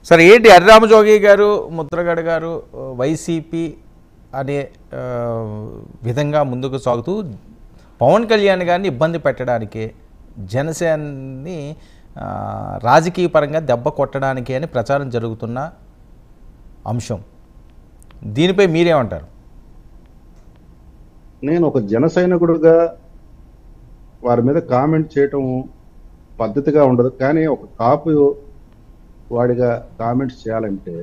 సరే ఏంటి హరిరామజోగి గారు ముద్రగడ గారు వైసీపీ అనే ఆ, విధంగా ముందుకు సాగుతూ పవన్ కళ్యాణ్ గారిని ఇబ్బంది పెట్టడానికి జనసేనని ఆ, రాజకీయ పరంగా దెబ్బ కొట్టడానికి అని ప్రచారం జరుగుతున్న అంశం దీనిపై మీరేమంటారు నేను ఒక జన సైనికుడుగా వారి మీద కామెంట్ చేయటం పద్ధతిగా ఉండదు కానీ ఒక కాపు వాడిగా కామెంట్స్ చేయాలంటే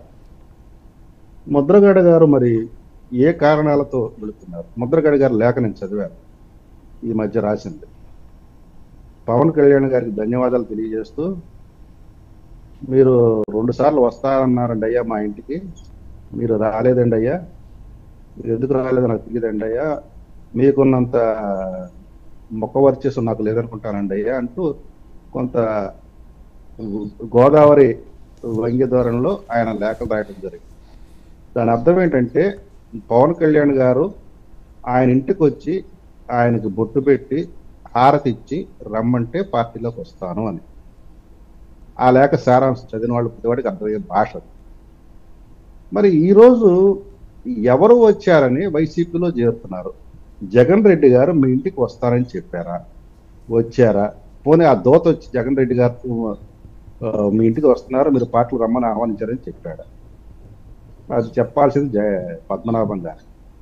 ముద్రగడ గారు మరి ఏ కారణాలతో వెళుతున్నారు ముద్రగడ గారు లేఖ నేను చదివాను ఈ మధ్య రాసింది పవన్ కళ్యాణ్ గారికి ధన్యవాదాలు తెలియజేస్తూ మీరు రెండు సార్లు వస్తారన్నారండి అయ్యా మా ఇంటికి మీరు రాలేదండి అయ్యా మీరు ఎందుకు రాలేదో నాకు తెలియదండి అయ్యా మీకున్నంత మొక్క వర్చేసు నాకు లేదనుకుంటానండి అయ్యా అంటూ కొంత గోదావరి వంగ్య ధోరణిలో ఆయన లేఖలు రాయటం జరిగింది దాని అర్థం ఏంటంటే పవన్ కళ్యాణ్ గారు ఆయన ఇంటికి వచ్చి ఆయనకి బొట్టు పెట్టి హారతి ఇచ్చి రమ్మంటే పార్టీలోకి వస్తాను అని ఆ లేఖ సారాంశం చదివిన వాళ్ళు ప్రతివాడికి అర్థమయ్యే భాష అది. మరి ఈరోజు ఎవరు వచ్చారని వైసీపీలో చేరుతున్నారు జగన్ రెడ్డి గారు మీ ఇంటికి వస్తారని చెప్పారా వచ్చారా పోనీ ఆ దోత వచ్చి జగన్ రెడ్డి గారు ఆ, మీ ఇంటికి వస్తున్నారు మీరు పార్టీలు రమ్మని ఆహ్వానించారని చెప్పాడు అది చెప్పాల్సింది జయ పద్మనాభం గారు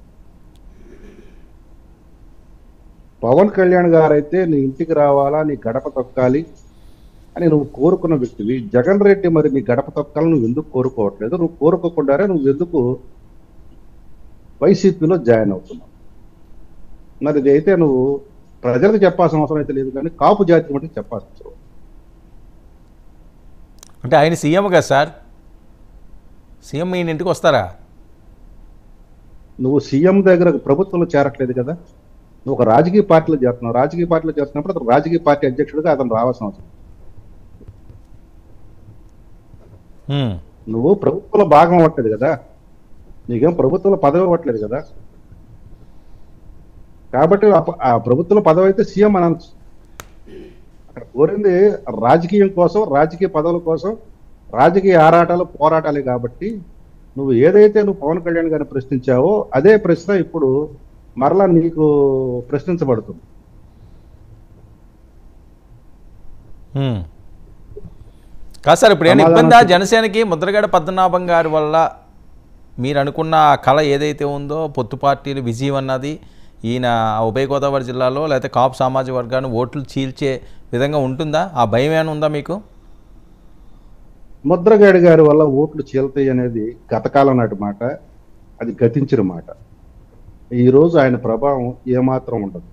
పవన్ కళ్యాణ్ గారైతే నీ ఇంటికి రావాలా నీ గడప తొక్కాలి అని నువ్వు కోరుకున్న వ్యక్తివి జగన్ రెడ్డి మరి నీ గడప తొక్కాలని నువ్వు ఎందుకు కోరుకోవట్లేదు నువ్వు కోరుకోకుండానే నువ్వు ఎందుకు వైసీపీలో జాయిన్ అవుతున్నావు మరి ఇది అయితే నువ్వు ప్రజలకు చెప్పాల్సిన అవసరం అయితే లేదు కానీ కాపు జాతి మటుకు చెప్పాల్సిన అవసరం ఉంది. అంటే ఆయన సీఎం కదా సార్ సీఎం ఈయన ఇంటికి వస్తారా నువ్వు సీఎం దగ్గర ప్రభుత్వంలో చేరట్లేదు కదా నువ్వు ఒక రాజకీయ పార్టీలో చేరుతున్నావు రాజకీయ పార్టీలో చేరుతున్నప్పుడు అతను రాజకీయ పార్టీ అధ్యక్షుడిగా అతను రావాల్సిన అవసరం హ్మ్. నువ్వు ప్రభుత్వంలో భాగం అవ్వట్లేదు కదా నీకేం ప్రభుత్వంలో పదవి అవ్వట్లేదు కదా కాబట్టి ఆ ప- ఆ ప్రభుత్వంలో పదవి అయితే సీఎం అనొచ్చు అక్కడ కోరింది రాజకీయం కోసం రాజకీయ పదవుల కోసం రాజకీయ ఆరాటాలు పోరాటాలే కాబట్టి నువ్వు ఏదైతే నువ్వు పవన్ కళ్యాణ్ గారిని ప్రశ్నించావో అదే ప్రశ్న ఇప్పుడు మరలా నీకు ప్రశ్నించబడుతుంది హ్మ్. కాదు సార్ ఇప్పుడు ఏమైనా సమాధానం ఇబ్బందా చెప్పు. జనసేనకి ముద్రగడ పద్మనాభం గారి వల్ల మీరు అనుకున్న ఆ కళ ఏదైతే ఉందో పొత్తు పార్టీలు విజయం అన్నది ఈయన ఉభయ గోదావరి జిల్లాలో లేకపోతే కాపు సామాజిక వర్గాన్ని ఓట్లు చీల్చే విధంగా ఉంటుందా ఆ భయం ఏమైనా ఉందా మీకు ముద్రగాడి గారి వల్ల ఓట్లు చీలతాయి అనేది గతకాలం నాటి మాట అది గతించిన మాట ఈ రోజు ఆయన ప్రభావం ఏమాత్రం ఉండదు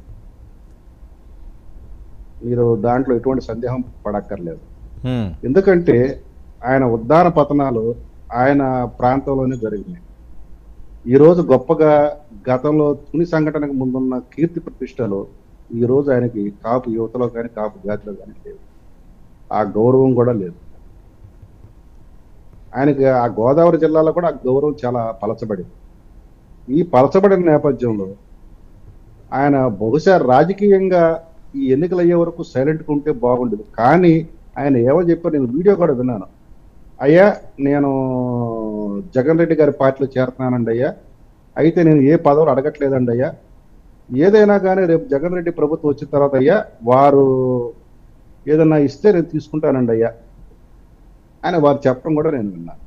మీరు దాంట్లో ఎటువంటి సందేహం పడక్కర్లేదు హ్మ్. ఎందుకంటే ఆయన ఉద్దాన పతనాలు ఆయన ప్రాంతంలోనే జరిగినాయి ఈ రోజు గొప్పగా గతంలో తుని సంఘటనకు ముందున్న కీర్తి ప్రతిష్టలు ఈ రోజు ఆయనకి కాపు యువతలో కానీ కాపు జాతిలో కానీ లేవు ఆ గౌరవం కూడా లేదు ఆయనకి ఆ గోదావరి జిల్లాలో కూడా ఆ గౌరవం చాలా పలచబడింది ఈ పలచబడిన నేపథ్యంలో ఆయన బహుశా రాజకీయంగా ఈ ఎన్నికలు అయ్యే వరకు సైలెంట్గా ఉంటే బాగుండేది కానీ ఆయన ఏమో చెప్పారు నేను వీడియో కూడా విన్నాను అయ్యా నేను జగన్ రెడ్డి గారి పార్టీలో చేరుతున్నానండి అయ్యా అయితే నేను ఏ పదవులు అడగట్లేదండి అయ్యా ఏదైనా కానీ రేపు జగన్ రెడ్డి ప్రభుత్వం వచ్చిన తర్వాత అయ్యా వారు ఏదన్నా ఇస్తే నేను తీసుకుంటానండి అయ్యా అని వారు చెప్పడం కూడా నేను విన్నాను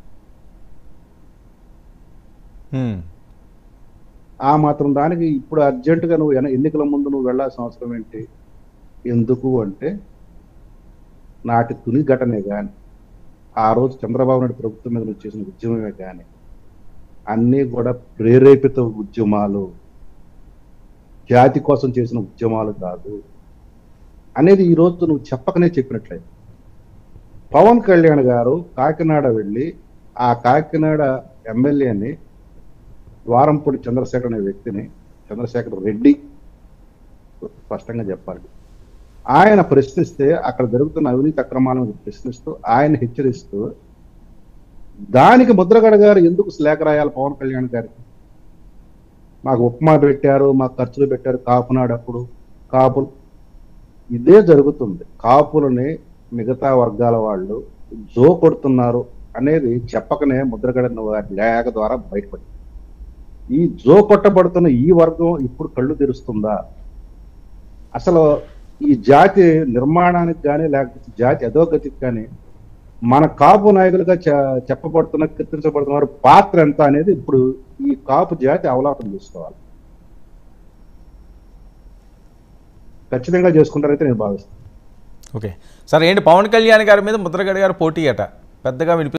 హ్మ్. ఆ మాత్రం దానికి ఇప్పుడు అర్జెంటుగా నువ్వు ఎన- ఎన్నికల ముందు నువ్వు వెళ్ళాల్సిన అవసరం ఏంటి ఎందుకు అంటే నాటి తుని ఘటనే కానీ ఆ రోజు చంద్రబాబు నాయుడు ప్రభుత్వం మీద నువ్వు చేసిన ఉద్యమమే కానీ అన్నీ కూడా ప్రేరేపిత ఉద్యమాలు జాతి కోసం చేసిన ఉద్యమాలు కాదు అనేది ఈ రోజు నువ్వు చెప్పకనే చెప్పినట్లయితే పవన్ కళ్యాణ్ గారు కాకినాడ వెళ్ళి ఆ కాకినాడ ఎమ్మెల్యేని ద్వారంపూడి చంద్రశేఖర్ అనే వ్యక్తిని చంద్రశేఖర్ రెడ్డి స్పష్టంగా చెప్పాలి ఆయన ప్రశ్నిస్తే అక్కడ జరుగుతున్న అవినీతి అక్రమాలను ప్రశ్నిస్తూ ఆయన హెచ్చరిస్తూ దానికి ముద్రగడ గారు ఎందుకు లేఖ రాయాలి పవన్ కళ్యాణ్ గారికి మాకు ఉప్మా పెట్టారు మాకు ఖర్చులు పెట్టారు కాపునాడప్పుడు కాపులు ఇదే జరుగుతుంది కాపులని మిగతా వర్గాల వాళ్ళు జో కొడుతున్నారు అనేది చెప్పకనే ముద్రగడ వారి లేఖ ద్వారా బయటపడింది ఈ జో కొట్టబడుతున్న ఈ వర్గం ఇప్పుడు కళ్ళు తెరుస్తుందా అసలు ఈ జాతి నిర్మాణానికి కానీ లేకపోతే జాతి అధోగతికి కానీ మన కాపు నాయకులుగా చె- చెప్పబడుతున్న కీర్తించబడుతున్న వారి పాత్ర ఎంత అనేది ఇప్పుడు ఈ కాపు జాతి అవలోకనం చేసుకోవాలి ఖచ్చితంగా చేసుకుంటారైతే నేను భావిస్తాను ఓకే సార్ ఏంటి పవన్ కళ్యాణ్ గారి మీద ముద్రగడ గారు పోటీ అట పెద్దగా వినిపి